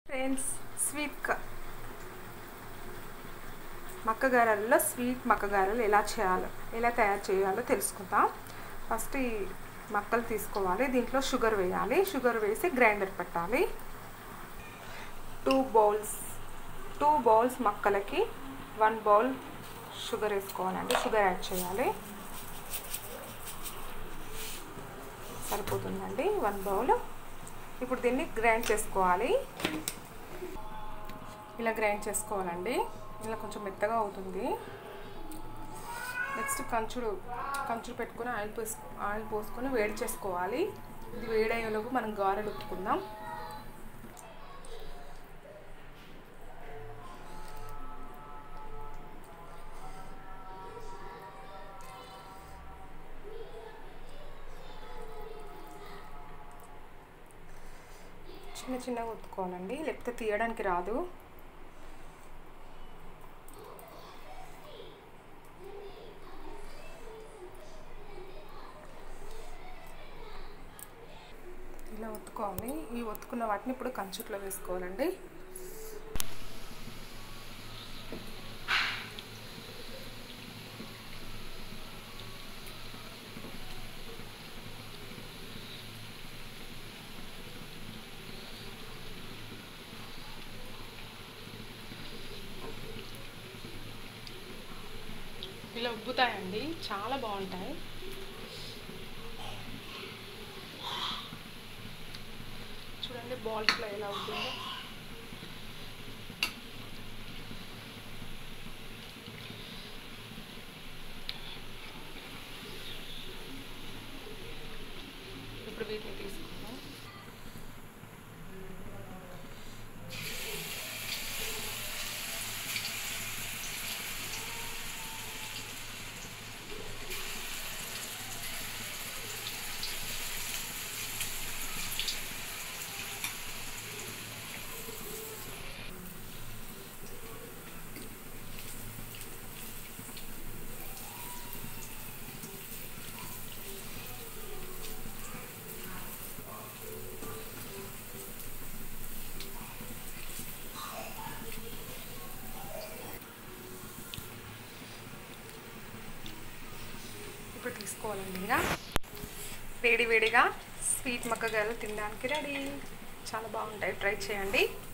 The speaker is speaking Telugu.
ఫ్రెండ్స్ స్వీట్ క- మక్కగారెల్లో స్వీట్ మక్కగారెలు ఎలా చేయాలో ఎలా తయారు చేయాలో తెలుసుకుందాం ఫస్ట్ ఈ మక్కలు తీసుకోవాలి దీంట్లో షుగర్ వేయాలి షుగర్ వేసి గ్రైండర్ పెట్టాలి టూ బౌల్స్ టూ బౌల్స్ మక్కలకి వన్ బౌల్ షుగర్ వేసుకోవాలండి షుగర్ యాడ్ చేయాలి సరిపోతుందండి వన్ బౌల్ ఇప్పుడు దీన్ని గ్రైండ్ చేసుకోవాలి ఇలా గ్రైండ్ చేసుకోవాలండి ఇలా కొంచెం మెత్తగా అవుతుంది నెక్స్ట్ కంచుడు కంచుడు పెట్టుకొని ఆయిల్ పోసి ఆయిల్ పోసుకొని వేడి చేసుకోవాలి ఇది వేడయ్యేలోపు మనం గారెలు ఉత్తుకుందాం చిన్న చిన్నగా ఉత్తుకోవాలండి లేకపోతే తీయడానికి రాదు ఇలా ఒత్తుకోవాలి ఈ ఒత్తుకున్న వాటిని ఇప్పుడు కంచుట్లో వేసుకోవాలండి ఇలా ఉబ్బుతాయండి చాలా బాగుంటాయి చూడండి బాల్స్లో ఎలా ఉంటుందో ఇప్పుడు వీటిని తీసుకుందాం ఇప్పుడు తీసుకోవాలండి ఇంకా వేడి వేడిగా స్వీట్ మక్కగాయలు తినడానికి రెడీ చాలా బాగుంటాయి ట్రై చేయండి